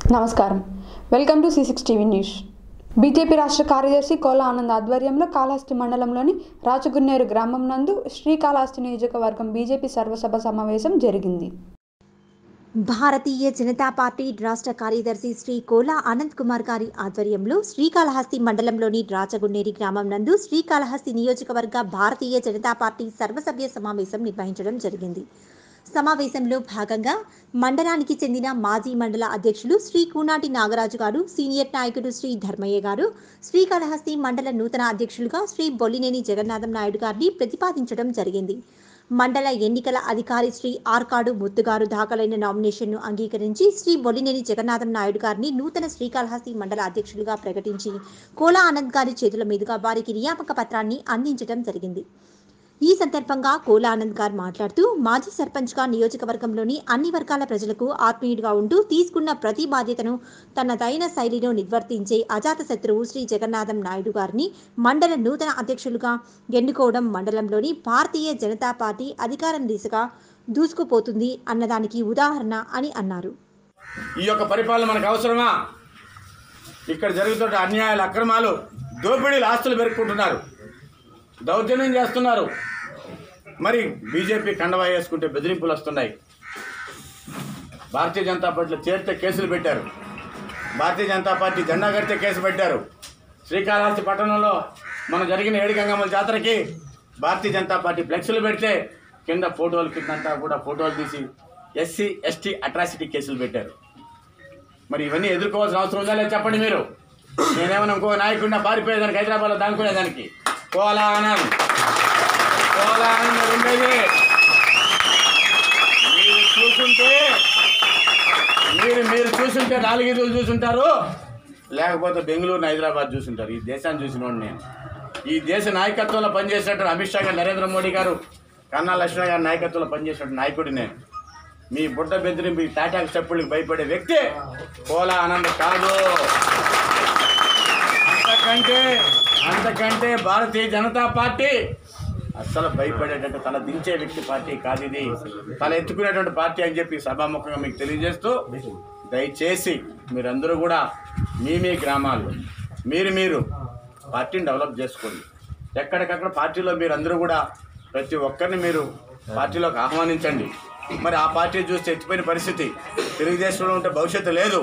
నమస్కారం welcome to C six TV news BJP రాష్ట్ర కార్యదర్శి కోల ఆనంద్ ఆధ్వర్యంలో కాళహస్తి మండలంలోని రాచగున్నేరు గ్రామం నందు శ్రీకాళహస్తి నియోజకవర్గం బీజేపీ సర్వసభ సమావేశం జరిగింది భారతీయ జనతా పార్టీ రాష్ట్ర కార్యదర్శి శ్రీ కోలా అనంత్ కుమార్ గారి ఆధ్వర్యంలో శ్రీకాళహస్తి మండలంలోని రాచగున్నేరి గ్రామం నందు శ్రీకాళహస్తి నియోజకవర్గ భారతీయ జనతా పార్టీ సర్వసభ్య సమావేశం నిర్వహించడం జరిగింది సమావేశంలో భాగంగా మండలానికి చెందిన మాజీ మండల అధ్యక్షులు శ్రీ కూనాటి నాగరాజు గారు సీనియర్ నాయకుడు శ్రీ ధర్మయ్య గారు శ్రీకాళహస్తి మండల నూతన అధ్యక్షులుగా శ్రీ బొల్లినేని జగన్నాథం నాయుడు గారిని ప్రతిపాదించడం జరిగింది మండల ఎన్నికల అధికారి శ్రీ ఆర్కాడు ముత్తుగారు దాఖలైన నామినేషన్ను అంగీకరించి శ్రీ బొల్లినేని జగన్నాథం నాయుడు గారిని నూతన శ్రీకాళహస్తి మండల అధ్యక్షులుగా ప్రకటించి కోలా ఆనంద్ గారి చేతుల మీదుగా వారికి నియామక పత్రాన్ని అందించడం జరిగింది ఈ సందర్భంగా కోలా ఆనంద్ గారు మాట్లాడుతూ మాజీ సర్పంచ్గా నియోజకవర్గంలోని అన్ని వర్గాల ప్రజలకు ఆత్మీయుడిగా ఉంటూ తీసుకున్న ప్రతి బాధ్యతను తన దైన శైలిలో నిర్వర్తించే అజాత శత్రువు శ్రీ జగన్నాథం నాయుడు గారిని మండల నూతన అధ్యక్షులుగా ఎన్నుకోవడం మండలంలోని భారతీయ జనతా పార్టీ అధికారం దిశగా దూసుకుపోతుంది అన్నదానికి ఉదాహరణ అని అన్నారు ఈ యొక్క పరిపాలన మనకు అవసరమా ఇక్కడ జరుగుతున్న అన్యాయాలు అక్రమాలు దోపిడీలు ఆస్తులు పెరుక్కుంటున్నారు దౌర్జన్యం చేస్తున్నారు మరి బీజేపీ కండవా వేసుకుంటే బెదిరింపులు వస్తున్నాయి భారతీయ జనతా పార్టీలో చేరితే కేసులు పెట్టారు భారతీయ జనతా పార్టీ జెండా కడితే కేసు పెట్టారు శ్రీకాళహస్తి పట్టణంలో మన జరిగిన ఏడు గంగమ్మల జాతరకి భారతీయ జనతా పార్టీ ఫ్లెక్సులు పెడితే కింద ఫోటోలు కిందంతా కూడా ఫోటోలు తీసి ఎస్సీ ఎస్టీ అట్రాసిటీ కేసులు పెట్టారు మరి ఇవన్నీ ఎదుర్కోవాల్సిన అవసరం ఉందా లేదా చెప్పండి మీరు నేనేమన్నా ఇంకో నాయకుడిని పారిపోయేదానికి హైదరాబాద్లో దానుకునేదానికి కోలా ఆనంద్ కోలా ఆనంద్ ఉండేది మీరు చూసుంటే మీరు మీరు చూసుంటే నాలుగైదులు చూసుంటారు లేకపోతే బెంగళూరు హైదరాబాద్ చూసుంటారు ఈ దేశాన్ని చూసినోడు నేను ఈ దేశ నాయకత్వంలో పనిచేసినట్టు అమిత్ షా గారు నరేంద్ర మోడీ గారు కన్నా లక్ష్మణ్ గారి నాయకత్వంలో పనిచేసినట్టు నాయకుడు నేను మీ బుట్ట బెదిరింపు ఈ తాటాకు చెప్పులకి భయపడే వ్యక్తి కోలా ఆనంద్ కాదు అంతకంటే అంతకంటే భారతీయ జనతా పార్టీ అస్సలు భయపడేటట్టు తల దించే వ్యక్తి పార్టీ కాదు ఇది తల ఎత్తుకునేటువంటి పార్టీ అని చెప్పి సభాముఖంగా మీకు తెలియజేస్తూ దయచేసి మీరందరూ కూడా మీ మీ గ్రామాల్లో మీరు మీరు పార్టీని డెవలప్ చేసుకోండి ఎక్కడికక్కడ పార్టీలో మీరు అందరూ కూడా ప్రతి ఒక్కరిని మీరు పార్టీలోకి ఆహ్వానించండి మరి ఆ పార్టీ చూస్తే ఎత్తిపోయిన పరిస్థితి తెలుగుదేశంలో ఉంటే భవిష్యత్తు లేదు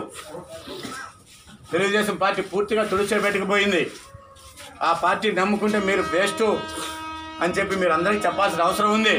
తెలుగుదేశం పార్టీ పూర్తిగా తుడిచేపెట్టుకుపోయింది ఆ పార్టీ నమ్ముకుంటే మీరు వేస్ట్ అని చెప్పి మీరు అందరికీ చెప్పాల్సిన అవసరం ఉంది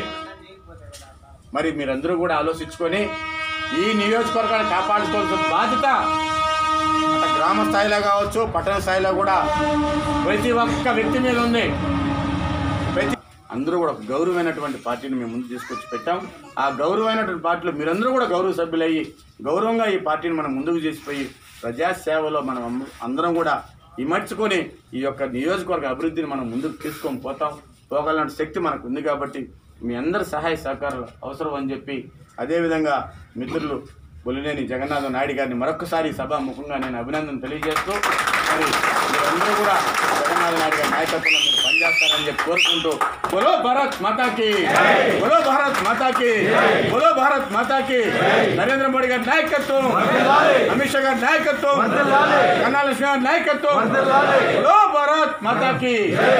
మరి మీరందరూ కూడా ఆలోచించుకొని ఈ నియోజకవర్గాన్ని కాపాడుకోవాల్సిన బాధ్యత అటు గ్రామ స్థాయిలో కావచ్చు పట్టణ స్థాయిలో కూడా ప్రతి ఒక్క వ్యక్తి మీద ఉంది ప్రతి అందరూ కూడా ఒక గౌరవమైనటువంటి పార్టీని మేము ముందు తీసుకొచ్చి పెట్టాం ఆ గౌరవమైనటువంటి పార్టీలో మీరందరూ కూడా గౌరవ సభ్యులయ్యి గౌరవంగా ఈ పార్టీని మనం ముందుకు చేసిపోయి ప్రజాసేవలో మనం అమ్మ- అందరం కూడా ఇమర్చుకొని ఈ యొక్క నియోజకవర్గ అభివృద్ధిని మనం ముందుకు తీసుకొని పోతాం పోగలన్న శక్తి మనకు ఉంది కాబట్టి మీ అందరి సహాయ సహకారాలు అవసరం అని చెప్పి అదేవిధంగా మిత్రులు బొలినేని జగన్నాథ నాయుడు గారిని మరొకసారి సభాముఖంగా నేను అభినందన తెలియజేస్తూ మరి మీరందరూ కూడా జగన్నాథ నాయుడు గారి నాయకత్వంలో మీరు పనిచేస్తారని చెప్పి కోరుకుంటూ బోలో భారత్ మాతాకి బోలో భారత్ మాతాకి బోలో భారత్ మాతాకి నరేంద్ర మోడీ గారి నాయకత్వం అమిత్ షా గారి నాయకత్వం కన్నా లక్ష్మి గారి నాయకత్వం బోలో భారత్ మాతాకి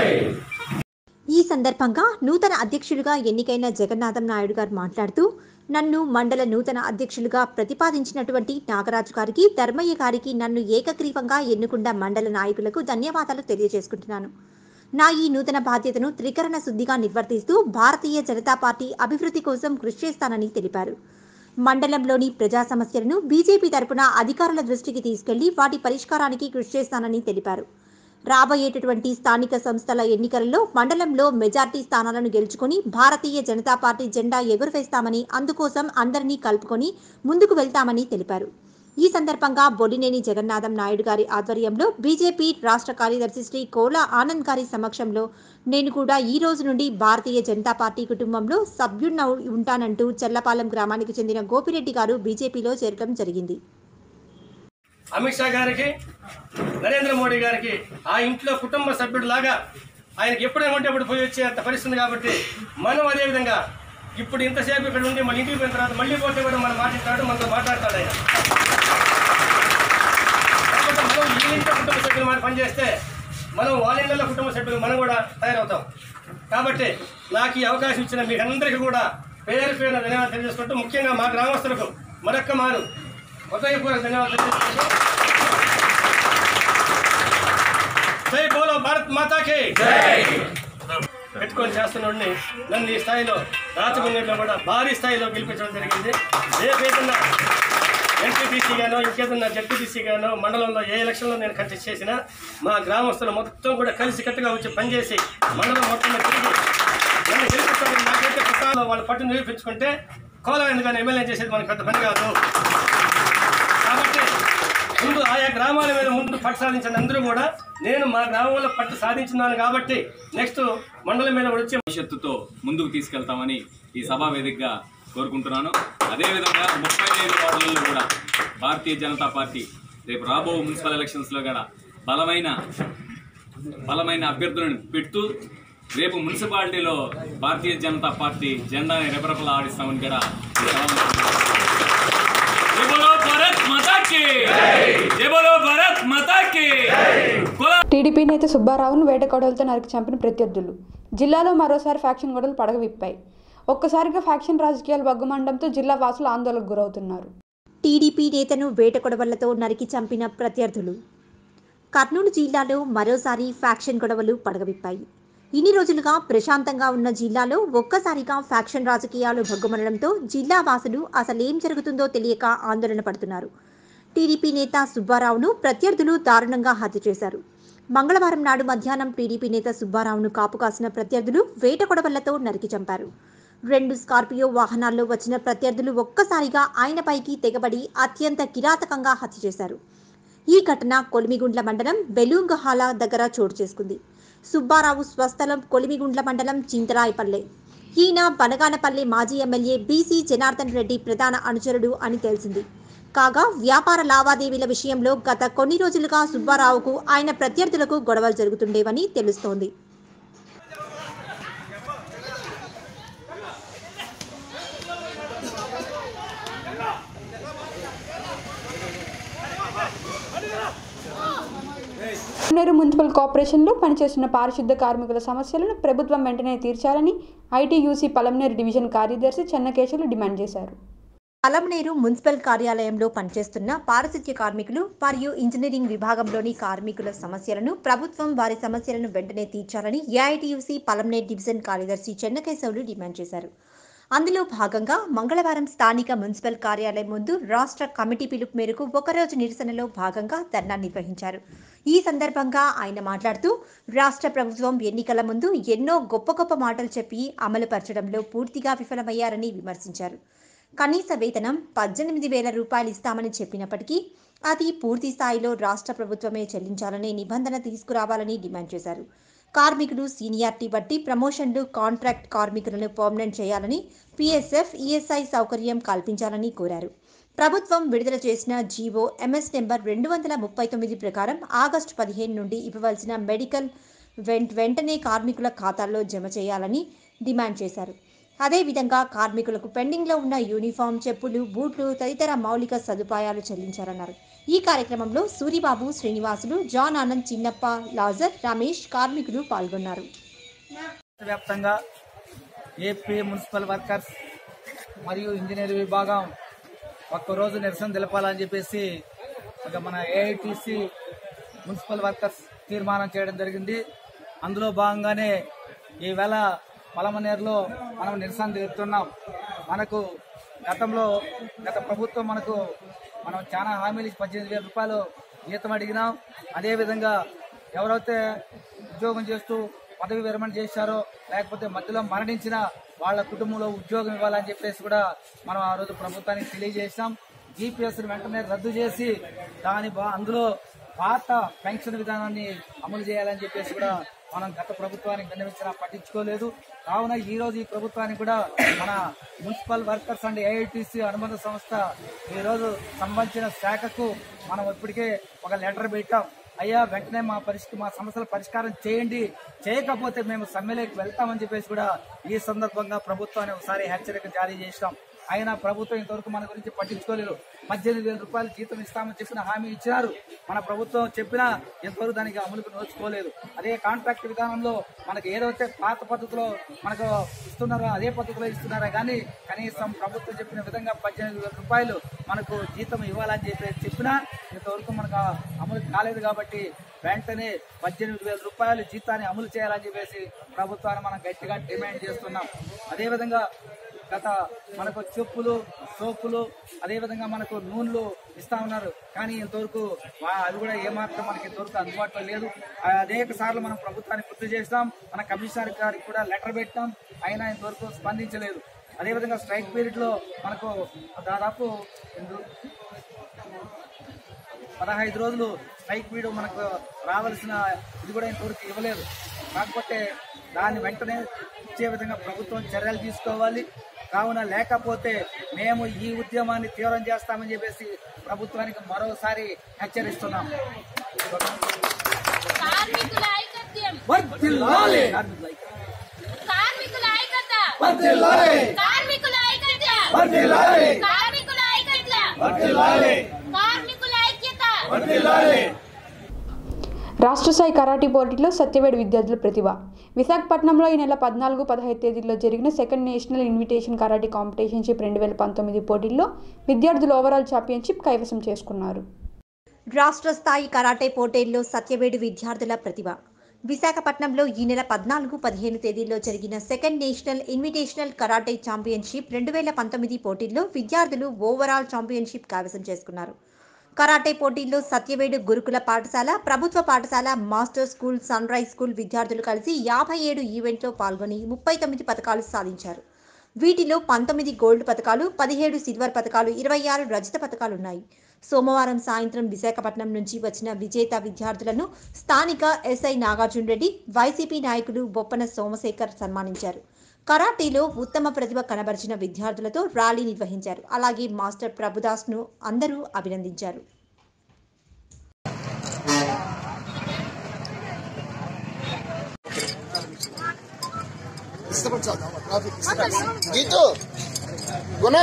ఈ సందర్భంగా నూతన అధ్యక్షులుగా ఎన్నికైన జగన్నాథం నాయుడు గారు మాట్లాడుతూ నన్ను మండల నూతన అధ్యక్షులుగా ప్రతిపాదించినటువంటి నాగరాజు గారికి ధర్మయ్య గారికి నన్ను ఏకగ్రీవంగా ఎన్నుకున్న మండల నాయకులకు ధన్యవాదాలు తెలియజేసుకుంటున్నాను నా ఈ నూతన బాధ్యతను త్రికరణ శుద్ధిగా నిర్వర్తిస్తూ భారతీయ జనతా పార్టీ అభివృద్ధి కోసం కృషి చేస్తానని తెలిపారు మండలంలోని ప్రజా సమస్యలను బీజేపీ తరపున అధికారుల దృష్టికి తీసుకెళ్లి వాటి పరిష్కారానికి కృషి చేస్తానని తెలిపారు రాబోయేటటువంటి స్థానిక సంస్థల ఎన్నికలలో మండలంలో మెజార్టీ స్థానాలను గెలుచుకొని భారతీయ జనతా పార్టీ జెండా ఎగురవేస్తామని అందుకోసం అందరినీ కలుపుకొని ముందుకు వెళ్తామని తెలిపారు ఈ సందర్భంగా బొడినేని జగన్నాథం నాయుడు గారి ఆధ్వర్యంలో బీజేపీ రాష్ట్ర కార్యదర్శి శ్రీ కోలా ఆనంద్ గారి సమక్షంలో నేను కూడా ఈ రోజు నుండి భారతీయ జనతా పార్టీ కుటుంబంలో సభ్యున్న ఉంటానంటూ చెల్లపాలెం గ్రామానికి చెందిన గోపిరెడ్డి గారు బీజేపీలో చేరడం జరిగింది అమిత్ షా గారికి నరేంద్ర మోడీ గారికి ఆ ఇంట్లో కుటుంబ సభ్యుడిలాగా ఆయనకి ఎప్పుడేమంటే అప్పుడు పోయి వచ్చే అంత పరిస్థితి కాబట్టి మనం అదే విధంగా ఇప్పుడు ఇంతసేపు ఇక్కడ ఉండి మళ్ళీ ఇంటికి పోయిన తర్వాత మళ్ళీ పోతే కూడా మనం మాట్లాడతాడు మనతో మాట్లాడతాడు ఆయన ఇంటి ఇంట్లో కుటుంబ సభ్యులు మనం పనిచేస్తే మనం వాళ్ళ ఇళ్ళలో కుటుంబ సభ్యులు మనం కూడా తయారవుతాం కాబట్టి నాకు ఈ అవకాశం ఇచ్చిన మీకు అందరికీ కూడా పేరు పేరున ధన్యవాదాలు తెలియజేసుకుంటూ ముఖ్యంగా మా గ్రామస్తులకు మరొక్క మారు హృదయపూర్వక ధన్యవాదాలు తెలియజేసుకుంటూ జై బోలో భారత్ మాతాకి పెట్టుకొని చేస్తున్నోడిని నన్ను ఈ స్థాయిలో రాచగుండెలో కూడా భారీ స్థాయిలో గెలిపించడం జరిగింది రేపేదన్నా ఎన్టీపీసీ గానో ఇంకేదన్నా జడ్పీటీసీ గానో మండలంలో ఏ ఎలక్షన్లో నేను కంటెస్ట్ చేసినా మా గ్రామస్తులు మొత్తం కూడా కలిసి కట్టుగా వచ్చి పనిచేసి మండలం మొత్తం మీద తిరిగి నన్ను గెలిపిస్తారని నాకైతే కొత్తలో వాళ్ళ పట్టు నిరూపించుకుంటే కోలా ఎందుకని ఎమ్మెల్యే చేసేది మనకు పెద్ద పని కాదు కాబట్టి ముందు ఆయా గ్రామాల మీద ముందు పట్టు సాధించిన అందరూ కూడా నేను మా గ్రామంలో పట్టు సాధించున్నాను కాబట్టి నెక్స్ట్ మండలం మీద కూడా వచ్చి భవిష్యత్తుతో ముందుకు తీసుకెళ్తామని ఈ సభా వేదికగా కోరుకుంటున్నాను అదేవిధంగా ముప్పై ఐదు వార్డులలో కూడా భారతీయ జనతా పార్టీ రేపు రాబో మున్సిపల్ ఎలక్షన్స్లో కూడా బలమైన బలమైన అభ్యర్థులను పెడుతూ రేపు మున్సిపాలిటీలో భారతీయ జనతా పార్టీ జెండాని రెపరెపలా ఆడిస్తామని కూడా ఈ సభలో జై బోలో భారత్ మాతాకి జై బోలో భారత్ మాతాకి కుల టీడీపీ నేత సుబ్బారావును వేటకొడవలతో నరికి చంపిన ప్రత్యర్థులు జిల్లాలో మరోసారి ఫ్యాక్షన్ గొడవలు పడగ విప్పాయి ఒక్కసారిగా ఫ్యాక్షన్ రాజకీయాలు బగ్గుమండంతో జిల్లా వాసులు ఆందోళనకు గురవుతున్నారు టీడీపీ నేతను వేటకొడవలతో నరికి చంపిన ప్రత్యర్థులు కర్నూలు జిల్లాలో మరోసారి ఫ్యాక్షన్ గొడవలు పడగవిప్పాయి ఇన్ని రోజులుగా ప్రశాంతంగా ఉన్న జిల్లాలో ఒక్కసారిగా ఫ్యాక్షన్ రాజకీయాలు భగ్గుమనడంతో జిల్లా వాసులు అసలేం జరుగుతుందో తెలియక ఆందోళన పడుతున్నారు టీడీపీ నేత సుబ్బారావును ప్రత్యర్థులు దారుణంగా హత్య చేశారు మంగళవారం నాడు మధ్యాహ్నం టీడీపీ నేత సుబ్బారావును కాపు కాసిన ప్రత్యర్థులు వేటకొడవలతో నరికి చంపారు రెండు స్కార్పియో వాహనాల్లో వచ్చిన ప్రత్యర్థులు ఒక్కసారిగా ఆయనపైకి తెగబడి అత్యంత కిరాతకంగా హత్య చేశారు ఈ ఘటన కొలిమిగుండ్ల మండలం బెలూంగహాల దగ్గర చోటు చేసుకుంది సుబ్బారావు స్వస్థలం కొలిమిగుండ్ల మండలం చింతరాయపల్లె ఈయన బనగానపల్లి మాజీ ఎమ్మెల్యే బీసీ జనార్దన్ రెడ్డి ప్రధాన అనుచరుడు అని తెలిసింది కాగా వ్యాపార లావాదేవీల విషయంలో గత కొన్ని రోజులుగా సుబ్బారావుకు ఆయన ప్రత్యర్థులకు గొడవలు జరుగుతుండేవని తెలుస్తోంది నేరు మున్సిపల్ కార్పొరేషన్లో పనిచేస్తున్న పారిశుద్ధ కార్మికుల సమస్యలను ప్రభుత్వం వెంటనే తీర్చాలని ఐటీయూసీ పలంనేరు డివిజన్ కార్యదర్శి చెన్నకేశవులు డిమాండ్ చేశారు అలంనేరు మున్సిపల్ కార్యాలయంలో పనిచేస్తున్న పారిశుద్ధ్య కార్మికులు మరియు ఇంజనీరింగ్ విభాగంలోని కార్మికుల సమస్యలను ప్రభుత్వం వారి సమస్యలను వెంటనే తీర్చాలని ఏఐటీయూసీ పలంనేరు డివిజన్ కార్యదర్శి చెన్నకేశవులు డిమాండ్ చేశారు అందులో భాగంగా మంగళవారం స్థానిక మున్సిపల్ కార్యాలయం ముందు రాష్ట్ర కమిటీ పిలుపు మేరకు ఒకరోజు నిరసనలో భాగంగా ధర్నా నిర్వహించారు ఈ సందర్భంగా ఆయన మాట్లాడుతూ రాష్ట్ర ప్రభుత్వం ఎన్నికల ముందు ఎన్నో గొప్ప గొప్ప మాటలు చెప్పి అమలుపరచడంలో పూర్తిగా విఫలమయ్యారని విమర్శించారు కనీస వేతనం పద్దెనిమిది వేల రూపాయలు ఇస్తామని చెప్పినప్పటికీ అది పూర్తి స్థాయిలో రాష్ట్ర ప్రభుత్వమే చెల్లించాలనే నిబంధన తీసుకురావాలని డిమాండ్ చేశారు కార్మికులు సీనియారిటీ బట్టి ప్రమోషన్లు కాంట్రాక్ట్ కార్మికులను పర్మనెంట్ చేయాలని పీఎస్ఎఫ్ ఈఎస్ఐ సౌకర్యం కల్పించాలని కోరారు ప్రభుత్వం విడుదల చేసిన జీవో ఎంఎస్ నెంబర్ రెండు వందల ముప్పై తొమ్మిది ప్రకారం ఆగస్టు పదిహేను నుండి ఇవ్వవలసిన మెడికల్ వెంట వెంటనే కార్మికుల ఖాతాల్లో జమ చేయాలని డిమాండ్ చేశారు అదేవిధంగా కార్మికులకు పెండింగ్లో ఉన్న యూనిఫామ్ చెప్పులు బూట్లు తదితర మౌలిక సదుపాయాలు చెల్లించారన్నారు ఈ కార్యక్రమంలో సూరిబాబు శ్రీనివాసులు జాన్ ఆనంద్ చిన్నప్ప లాజర్ రమేష్ కార్మికులు పాల్గొన్నారు వ్యాప్తంగా ఏపీ మున్సిపల్ వర్కర్స్ మరియు ఇంజనీర్ విభాగం ఒక్కరోజు నిరసన తెలపాలని చెప్పేసి ఇక మన ఏఐటిసి మున్సిపల్ వర్కర్స్ తీర్మానం చేయడం జరిగింది అందులో భాగంగానే ఈవేళ పలమనేరులో మనం నిరసన తెలుపుతున్నాం మనకు గతంలో గత ప్రభుత్వం మనకు మనం చాలా హామీలు ఇచ్చి పద్దెనిమిది వేల రూపాయలు జీతం అడిగినాం అదేవిధంగా ఎవరైతే ఉద్యోగం చేస్తూ పదవి విరమణ చేశారో లేకపోతే మధ్యలో మరణించిన వాళ్ళ కుటుంబంలో ఉద్యోగం ఇవ్వాలని చెప్పేసి కూడా మనం ఆ రోజు ప్రభుత్వానికి తెలియజేశాం జీపీఎస్ వెంటనే రద్దు చేసి దాని బా- అందులో పాత పెన్షన్ విధానాన్ని అమలు చేయాలని చెప్పేసి కూడా మనం గత ప్రభుత్వానికి విన్నవించినా పట్టించుకోలేదు కావున ఈ రోజు ఈ ప్రభుత్వానికి కూడా మన మున్సిపల్ వర్కర్స్ అండ్ ఏఐటిసి అనుబంధ సంస్థ ఈ రోజు సంబంధించిన శాఖకు మనం ఇప్పటికే ఒక లెటర్ పెట్టాం అయ్యా వెంటనే మా పరిష్క మా సమస్యల పరిష్కారం చేయండి చేయకపోతే మేము సమ్మెలోకి వెళ్తామని చెప్పేసి కూడా ఈ సందర్భంగా ప్రభుత్వాన్ని ఒకసారి హెచ్చరిక జారీ చేసినాం అయినా ప్రభుత్వం ఇంతవరకు మన గురించి పట్టించుకోలేదు పద్దెనిమిది వేల రూపాయలు జీతం ఇస్తామని చెప్పిన హామీ ఇచ్చినారు మన ప్రభుత్వం చెప్పినా ఇంతవరకు దానికి అమలుకు నోచుకోలేదు అదే కాంట్రాక్ట్ విధానంలో మనకు ఏదైతే పాత పద్ధతిలో మనకు ఇస్తున్నారో అదే పద్ధతిలో ఇస్తున్నారా కానీ కనీసం ప్రభుత్వం చెప్పిన విధంగా పద్దెనిమిది వేల రూపాయలు మనకు జీతం ఇవ్వాలని చెప్పి చెప్పినా ఇంతవరకు మనకు అమలు కాలేదు కాబట్టి వెంటనే పద్దెనిమిది వేల రూపాయలు జీతాన్ని అమలు చేయాలని చెప్పేసి ప్రభుత్వాన్ని మనం గట్టిగా డిమాండ్ చేస్తున్నాం అదేవిధంగా గత మనకు చెప్పులు సోపులు అదేవిధంగా మనకు నూనెలు ఇస్తా ఉన్నారు కానీ ఇంతవరకు వా- అది కూడా ఏమాత్రం మనకి ఇంతవరకు అందుబాటులో లేదు ఆ, అనేక సార్లు మనం ప్రభుత్వానికి గుర్తు చేస్తాం మన కమిషనర్ గారికి కూడా లెటర్ పెట్టాం అయినా ఇంతవరకు స్పందించలేదు అదేవిధంగా స్ట్రైక్ పీరియడ్ లో మనకు దాదాపు ఎందు- పదహైదు రోజులు స్ట్రైక్ పీరియడ్ మనకు రావాల్సిన ఇది కూడా ఇంతవరకు ఇవ్వలేదు కాకపోతే దాన్ని వెంటనే ఇచ్చే విధంగా ప్రభుత్వం చర్యలు తీసుకోవాలి కావున లేకపోతే మేము ఈ ఉద్యమాన్ని తీవ్రం చేస్తామని చెప్పేసి ప్రభుత్వానికి మరోసారి హెచ్చరిస్తున్నాం కార్మికుల ఐకత్యం వర్ధిల్లాలి! కార్మికుల ఐక్యత. కార్మికుల ఐక్యత వర్ధిల్లాలి! కార్మికుల ఐక్యత వర్ధిల్లాలి! కార్మికుల ఐక్యత వర్ధిల్లాలి! కార్మికుల ఐక్యత రాష్ట్ర స్థాయి కరాటీ పోటీలో సత్యవేడు విద్యార్థుల ప్రతిభ విశాఖపట్నంలో ఈ నెల పద్నాలుగు పదహైదు తేదీల్లో జరిగిన సెకండ్ నేషనల్ ఇన్విటేషన్ కరాటీ కాంపిటీషన్షిప్ రెండు వేల పంతొమ్మిది పోటీల్లో విద్యార్థులు ఓవరాల్ ఛాంపియన్షిప్ కైవసం చేసుకున్నారు రాష్ట్ర స్థాయి కరాటే పోటీల్లో సత్యవేడు విద్యార్థుల ప్రతిభ విశాఖపట్నంలో ఈ నెల పద్నాలుగు పదిహేను తేదీల్లో జరిగిన second national invitational karate championship రెండు వేల పంతొమ్మిది పోటీల్లో విద్యార్థులు ఓవరాల్ ఛాంపియన్షిప్ కైవసం చేసుకున్నారు కరాటే పోటీల్లో సత్యవేడు గురుకుల పాఠశాల ప్రభుత్వ పాఠశాల master school sunrise school విద్యార్థులు కలిసి యాభై ఏడు ఈవెంట్లో పాల్గొని ముప్పై తొమ్మిది పథకాలు సాధించారు వీటిలో పంతొమ్మిది గోల్డ్ పథకాలు పదిహేడు సిల్వర్ పథకాలు ఇరవై ఆరు రజత పథకాలు ఉన్నాయి సోమవారం సాయంత్రం విశాఖపట్నం నుంచి వచ్చిన విజేత విద్యార్థులను స్థానిక ఎస్ఐ నాగార్జున రెడ్డి వైసీపీ నాయకులు బొప్పన సోమశేఖర్ సన్మానించారు కరాటీలో ఉత్తమ ప్రతిభ కనబరిచిన విద్యార్థులతో ర్యాలీ నిర్వహించారు అలాగే మాస్టర్ ప్రభుదాస్ను అందరూ అభినందించారు గీతు గుణ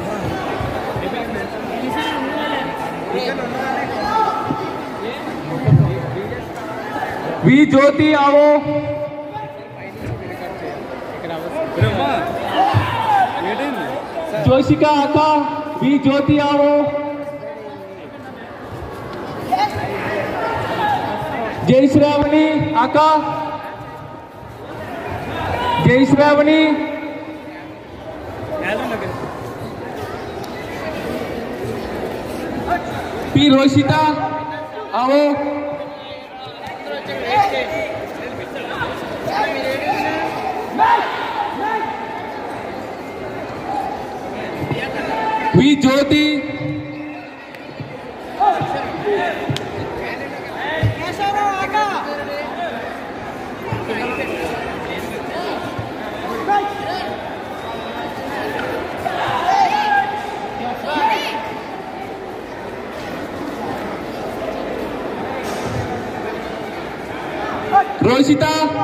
వి జ్యోతి ఆవో జోషిక అక్క వి జ్యోతి ఆవో జై శ్రావణి అక్క జై శ్రావణి పి రోషిత ఆవో V Jyothi Roshitha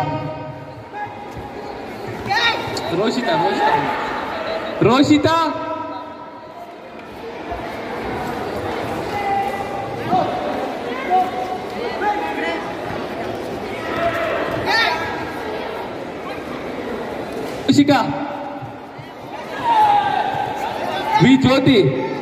Roshitha Roshitha Roshitha Roshika V Jyothi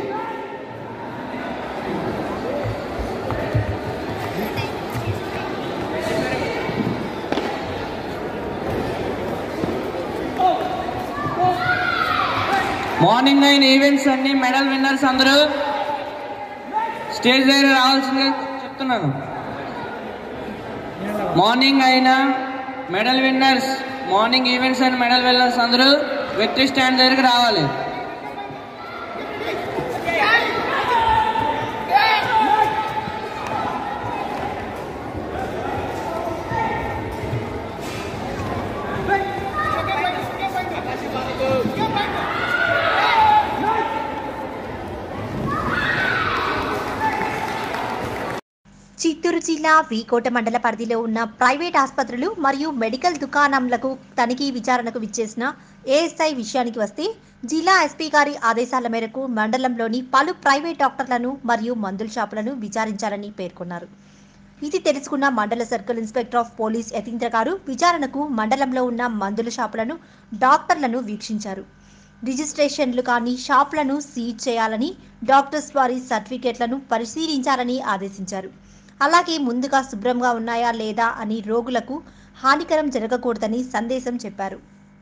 morning అయిన ఈవెంట్స్ అన్ని మెడల్ విన్నర్స్ అందరూ స్టేజ్ దగ్గర రావాల్సిందిగా చెప్తున్నాను మార్నింగ్ అయిన medal winners morning events and medal winners అందరూ విక్టరీ స్టాండ్ దగ్గరికి రావాలి చిత్తూరు జిల్లా జిల్లా వీకోట మండల పరిధిలో ఉన్న ప్రైవేట్ ఆసుపత్రులు మరియు మెడికల్ దుకాణంలకు తనిఖీ విచారణకు విచ్చేసిన ఏఎస్ఐ విషయానికి వస్తే జిల్లా ఎస్పీ గారి ఆదేశాల మేరకు మండలంలోని పలు ప్రైవేట్ డాక్టర్లను మరియు మందుల షాపులను విచారించాలని పేర్కొన్నారు ఇది తెలుసుకున్న మండల circle inspector of police Yathindra garu విచారణకు మండలంలో ఉన్న మందుల షాపులను డాక్టర్లను వీక్షించారు రిజిస్ట్రేషన్లు కానీ షాపులను సీజ్ చేయాలని డాక్టర్స్ వారి సర్టిఫికేట్లను పరిశీలించాలని ఆదేశించారు అలాగే ముందుగా శుభ్రంగా ఉన్నాయా లేదా అని రోగులకు హానికరం జరగకూడదని సందేశం చెప్పారు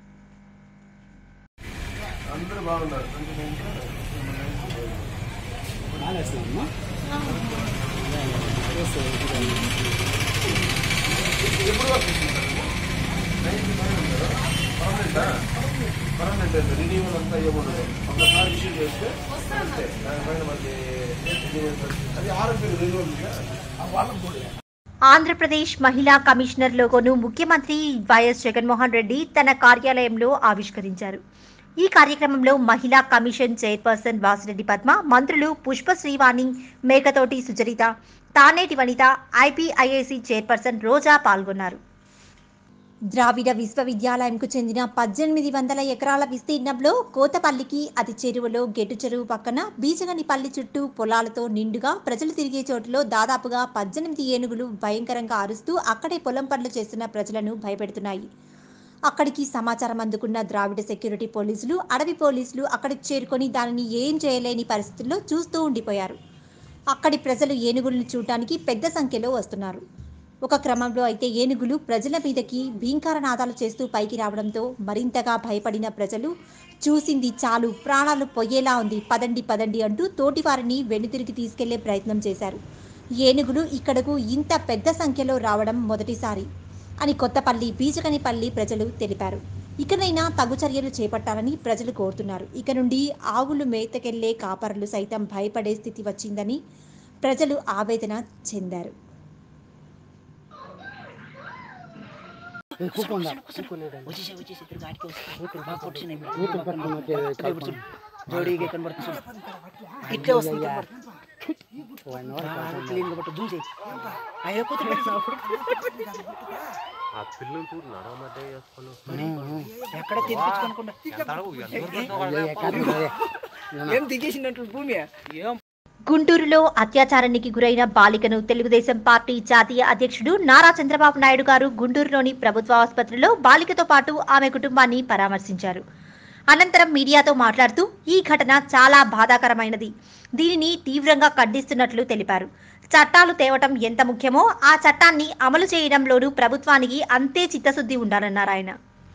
రినీవల్ అంతా ఏముండదు ఒకసారి ఇష్యూ చేస్తే అంతే దానిపైన మళ్ళీ అది ఆరోగ్య రెన్యువల్ వాళ్ళకి కూడా ఆంధ్రప్రదేశ్ మహిళా కమిషనర్ లోగోను ముఖ్యమంత్రి వైఎస్ జగన్మోహన్ రెడ్డి తన కార్యాలయంలో ఆవిష్కరించారు ఈ కార్యక్రమంలో మహిళా కమిషన్ చైర్పర్సన్ వాసిరెడ్డి పద్మ మంత్రులు పుష్ప శ్రీవాణి మేకతోటి సుచరిత తానేటి వనిత ఐపీఐఏసీ చైర్పర్సన్ రోజా పాల్గొన్నారు ద్రావిడ విశ్వవిద్యాలయంకు చెందిన పద్దెనిమిది వందల ఎకరాల విస్తీర్ణంలో కోతపల్లికి అతి చెరువులో గెట్టు చెరువు పక్కన బీజగనిపల్లి చుట్టూ పొలాలతో నిండుగా ప్రజలు తిరిగే చోటులో దాదాపుగా పద్దెనిమిది ఏనుగులు భయంకరంగా అరుస్తూ అక్కడే పొలం పనులు చేస్తున్న ప్రజలను భయపెడుతున్నాయి అక్కడికి సమాచారం అందుకున్న ద్రావిడ సెక్యూరిటీ పోలీసులు అడవి పోలీసులు అక్కడికి చేరుకొని దానిని ఏం చేయలేని పరిస్థితుల్లో చూస్తూ ఉండిపోయారు అక్కడి ప్రజలు ఏనుగులను చూడటానికి పెద్ద సంఖ్యలో వస్తున్నారు ఒక క్రమంలో అయితే ఏనుగులు ప్రజల మీదకి భీంకరనాదాలు చేస్తూ పైకి రావడంతో మరింతగా భయపడిన ప్రజలు చూసింది చాలు ప్రాణాలు పొయ్యేలా ఉంది పదండి పదండి అంటూ తోటివారిని వెనుతిరిగి తీసుకెళ్లే ప్రయత్నం చేశారు ఏనుగులు ఇక్కడకు ఇంత పెద్ద సంఖ్యలో రావడం మొదటిసారి అని కొత్తపల్లి బీజకనిపల్లి ప్రజలు తెలిపారు ఇకనైనా తగు చర్యలు చేపట్టాలని ప్రజలు కోరుతున్నారు ఇక నుండి ఆవులు మేతకెళ్లే కాపరులు సైతం భయపడే స్థితి వచ్చిందని ప్రజలు ఆవేదన చెందారు జోడీగా కనబడుతుంది ఇట్లే వస్తుంది క్లీన్ కాబట్టి జూమ్ చేయి అయ్యో కూతురు ఆ పిల్లలు చూడు నడవమంటే వేసుకొని ఎక్కడ తిరిగించుకోనుకుండా ఏం దిగేసిందంటు భూమి ఏం గుంటూరులో అత్యాచారానికి గురైన బాలికను తెలుగుదేశం పార్టీ జాతీయ అధ్యక్షుడు నారా చంద్రబాబు నాయుడు గారు గుంటూరులోని ప్రభుత్వ ఆసుపత్రిలో బాలికతో పాటు ఆమె కుటుంబాన్ని పరామర్శించారు అనంతరం మీడియాతో మాట్లాడుతూ ఈ ఘటన చాలా బాధాకరమైనది దీనిని తీవ్రంగా ఖండిస్తున్నట్లు తెలిపారు చట్టాలు తేవటం ఎంత ముఖ్యమో ఆ చట్టాన్ని అమలు చేయడంలోనూ ప్రభుత్వానికి అంతే చిత్తశుద్ధి ఉండాలన్నారు ఆయన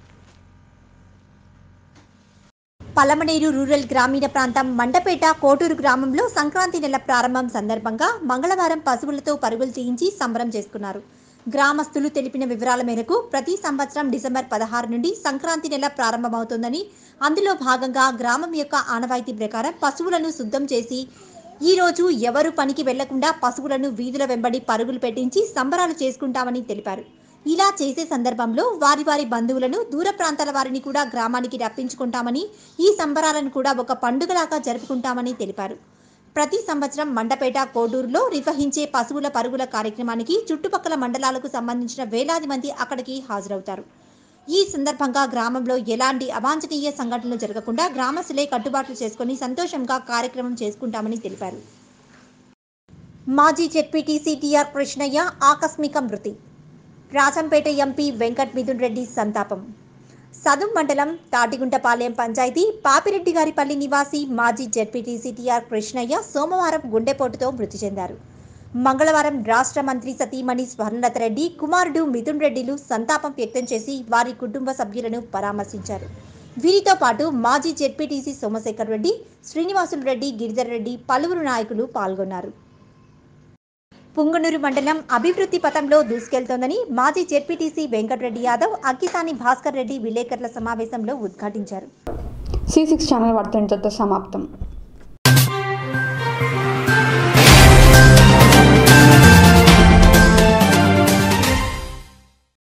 పలమనేరు రూరల్ గ్రామీణ ప్రాంతం మండపేట కోటూరు గ్రామంలో సంక్రాంతి నెల ప్రారంభం సందర్భంగా మంగళవారం పశువులతో పరుగులు తీయించి సంబరం చేసుకున్నారు గ్రామస్తులు తెలిపిన వివరాల మేరకు ప్రతి సంవత్సరం డిసెంబర్ పదహారు నుండి సంక్రాంతి నెల ప్రారంభమవుతోందని అందులో భాగంగా గ్రామం యొక్క ఆనవాయితీ ప్రకారం పశువులను శుద్ధం చేసి ఈ రోజు ఎవరు పనికి వెళ్లకుండా పశువులను వీధుల వెంబడి పరుగులు పెట్టించి సంబరాలు చేసుకుంటామని తెలిపారు ఇలా చేసే సందర్భంలో వారి వారి బంధువులను దూర ప్రాంతాల వారిని కూడా గ్రామానికి రప్పించుకుంటామని ఈ సంబరాలను కూడా ఒక పండుగలాగా జరుపుకుంటామని తెలిపారు ప్రతి సంవత్సరం మండపేట కోడూరులో నిర్వహించే పశువుల పరుగుల కార్యక్రమానికి చుట్టుపక్కల మండలాలకు సంబంధించిన వేలాది మంది అక్కడికి హాజరవుతారు ఈ సందర్భంగా గ్రామంలో ఎలాంటి అవాంఛనీయ సంఘటనలు జరగకుండా గ్రామస్తులే కట్టుబాట్లు చేసుకుని సంతోషంగా కార్యక్రమం చేసుకుంటామని తెలిపారు మాజీ జెడ్పీటీసీ టిఆర్ కృష్ణయ్య ఆకస్మిక మృతి రాజంపేట ఎంపీ వెంకట్ మిథున్ రెడ్డి సంతాపం సదుం మండలం తాటిగుంటపాలెం పంచాయతీ పాపిరెడ్డి గారిపల్లి నివాసి మాజీ జెడ్పీటీసీ టిఆర్ కృష్ణయ్య సోమవారం గుండెపోటుతో మృతి చెందారు మంగళవారం రాష్ట్ర మంత్రి సతీమణి స్వర్ణలత రెడ్డి కుమారుడు మిథున్ రెడ్డిలు సంతాపం వ్యక్తం చేసి వారి కుటుంబ సభ్యులను పరామర్శించారు వీరితో పాటు మాజీ జెడ్పీటీసీ సోమశేఖర్ రెడ్డి శ్రీనివాసులు రెడ్డి గిరిధర్ రెడ్డి పలువురు నాయకులు పాల్గొన్నారు పుంగనూరు మండలం అభివృద్ధి పథంలో దూసుకెళ్తోందని మాజీ జెడ్పీటీసీ వెంకటరెడ్డి యాదవ్ అక్కిసాని భాస్కర్ రెడ్డి విలేకరుల సమావేశంలో ఉద్ఘాటించారు సి సిక్స్ ఛానల్ వార్త ఇంతటితో సమాప్తం